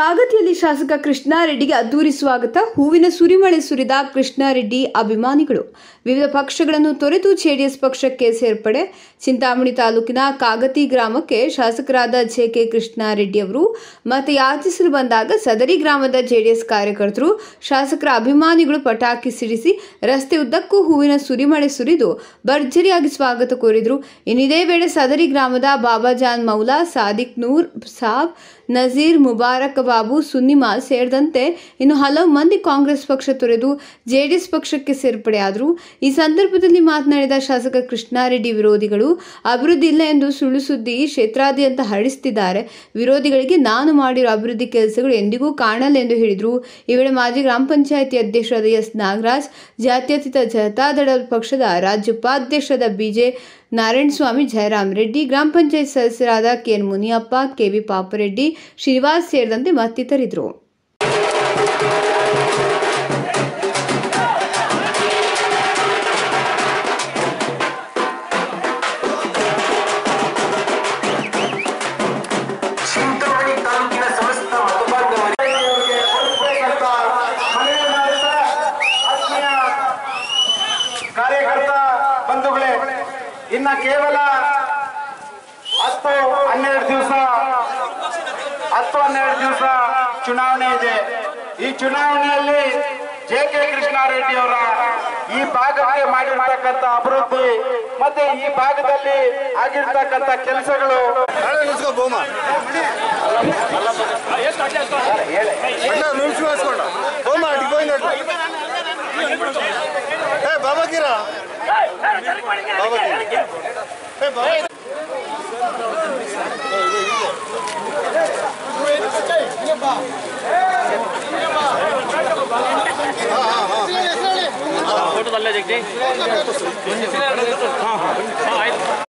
ಕಾಗತಿಯಲ್ಲಿ ಶಾಸಕ ಕೃಷ್ಣಾರೆಡ್ಡಿಗೆ ಅದ್ದೂರಿ ಸ್ವಾಗತ ಹೂವಿನ ಸುರಿಮಳೆ ಸುರಿದ ಕೃಷ್ಣಾರೆಡ್ಡಿ ಅಭಿಮಾನಿಗಳು ವಿವಿಧ ಪಕ್ಷಗಳನ್ನು ತೊರೆದು ಜೆಡಿಎಸ್ ಪಕ್ಷಕ್ಕೆ ಸೇರ್ಪಡೆ ಚಿಂತಾಮಣಿ ತಾಲೂಕಿನ ಕಾಗತಿ ಗ್ರಾಮಕ್ಕೆ ಶಾಸಕರಾದ ಜೆ ಕೆ ಕೃಷ್ಣಾರೆಡ್ಡಿ ಅವರು ಮತ ಯಾಚಿಸಲು ಬಂದಾಗ ಸದರಿ ಗ್ರಾಮದ ಜೆಡಿಎಸ್ ಕಾರ್ಯಕರ್ತರು ಶಾಸಕರ ಅಭಿಮಾನಿಗಳು ಪಟಾಕಿ ಸಿಡಿಸಿ ರಸ್ತೆ ಉದ್ದಕ್ಕೂ ಹೂವಿನ ಸುರಿಮಳೆ ಸುರಿದು ಭರ್ಜರಿಯಾಗಿ ಸ್ವಾಗತ ಕೋರಿದರು ಇನ್ನಿದೇ ವೇಳೆ ಸದರಿ ಗ್ರಾಮದ ಬಾಬಾಜಾನ್ ಮೌಲಾ ಸಾದಿಕ್ ನೂರ್ ಸಾಬ್ ನಜೀರ್ ಮುಬಾರಕ್ ಬಾಬು ಸುನ್ನಿಮಾ ಸೇರಿದಂತೆ ಇನ್ನು ಹಲವು ಮಂದಿ ಕಾಂಗ್ರೆಸ್ ಪಕ್ಷ ತೊರೆದು ಜೆಡಿಎಸ್ ಪಕ್ಷಕ್ಕೆ ಸೇರ್ಪಡೆಯಾದರು ಈ ಸಂದರ್ಭದಲ್ಲಿ ಮಾತನಾಡಿದ ಶಾಸಕ ಕೃಷ್ಣಾರೆಡ್ಡಿ ವಿರೋಧಿಗಳು ಅಭಿವೃದ್ಧಿ ಇಲ್ಲ ಎಂದು ಸುಳ್ಳು ಸುದ್ದಿ ಕ್ಷೇತ್ರಾದ್ಯಂತ ಹರಡಿಸುತ್ತಿದ್ದಾರೆ ವಿರೋಧಿಗಳಿಗೆ ನಾನು ಮಾಡಿರೋ ಅಭಿವೃದ್ಧಿ ಕೆಲಸಗಳು ಎಂದಿಗೂ ಕಾಣಲ್ಲ ಎಂದು ಹೇಳಿದರು ಈ ವೇಳೆ ಮಾಜಿ ಗ್ರಾಮ ಪಂಚಾಯಿತಿ ಅಧ್ಯಕ್ಷರಾದ ಎಸ್ ನಾಗರಾಜ್ ಜಾತ್ಯತೀತ ಜನತಾದಳ ಪಕ್ಷದ ರಾಜ್ಯ ಉಪಾಧ್ಯಕ್ಷರಾದ ಬಿಜೆ ನಾರಾಯಣಸ್ವಾಮಿ ಜಯರಾಮ್ ರೆಡ್ಡಿ ಗ್ರಾಮ ಪಂಚಾಯತ್ ಸದಸ್ಯರಾದ ಕೆಎನ್ ಮುನಿಯಪ್ಪ ಕೆವಿ ಪಾಪರೆಡ್ಡಿ ಶ್ರೀನಿವಾಸ್ ಸೇರಿದಂತೆ ಮತ್ತಿತರಿದ್ದರು ಚಿಂತಾಮಣಿ ತಾಲೂಕಿನ ಸಮಸ್ತ ಮತಬಾಂಧವರಿಗೆ ಕೊಡಬೇಕಂತ ಮನವಿ ಮಾಡುತ್ತಾ ಆತ್ಮೀಯ ಕಾರ್ಯಕರ್ತ ಬಂಧುಗಳೇ ಇನ್ನ ಕೇವಲ ಹತ್ತು ಹನ್ನೆರಡು ದಿವಸ ಹತ್ತು ಹನ್ನೆರಡು ದಿವಸ ಚುನಾವಣೆ ಇದೆ ಈ ಚುನಾವಣೆಯಲ್ಲಿ ಜೆ ಕೆ ಕೃಷ್ಣಾರೆಡ್ಡಿ ಅವರ ಈ ಭಾಗಕ್ಕೆ ಮಾಡಿರ್ತಕ್ಕಂಥ ಅಭಿವೃದ್ಧಿ ಮತ್ತೆ ಈ ಭಾಗದಲ್ಲಿ ಆಗಿರ್ತಕ್ಕಂಥ ಕೆಲಸಗಳು ನಾಳೆ ನಿಲ್ಸ್ಕೊ ಬೋಮ ಅಣ್ಣ ನಿಲ್ಸ್ಕೊಳ್ಸ್ಕೊಂಡ ಬೋಮ ಅಡಿಗೆ పోయినట్టు ఏ బాబాకిరా బాబాకి ఏ బాబా ಫೋಟೋ ಅಲ್ಲೇ ಜಗದಿ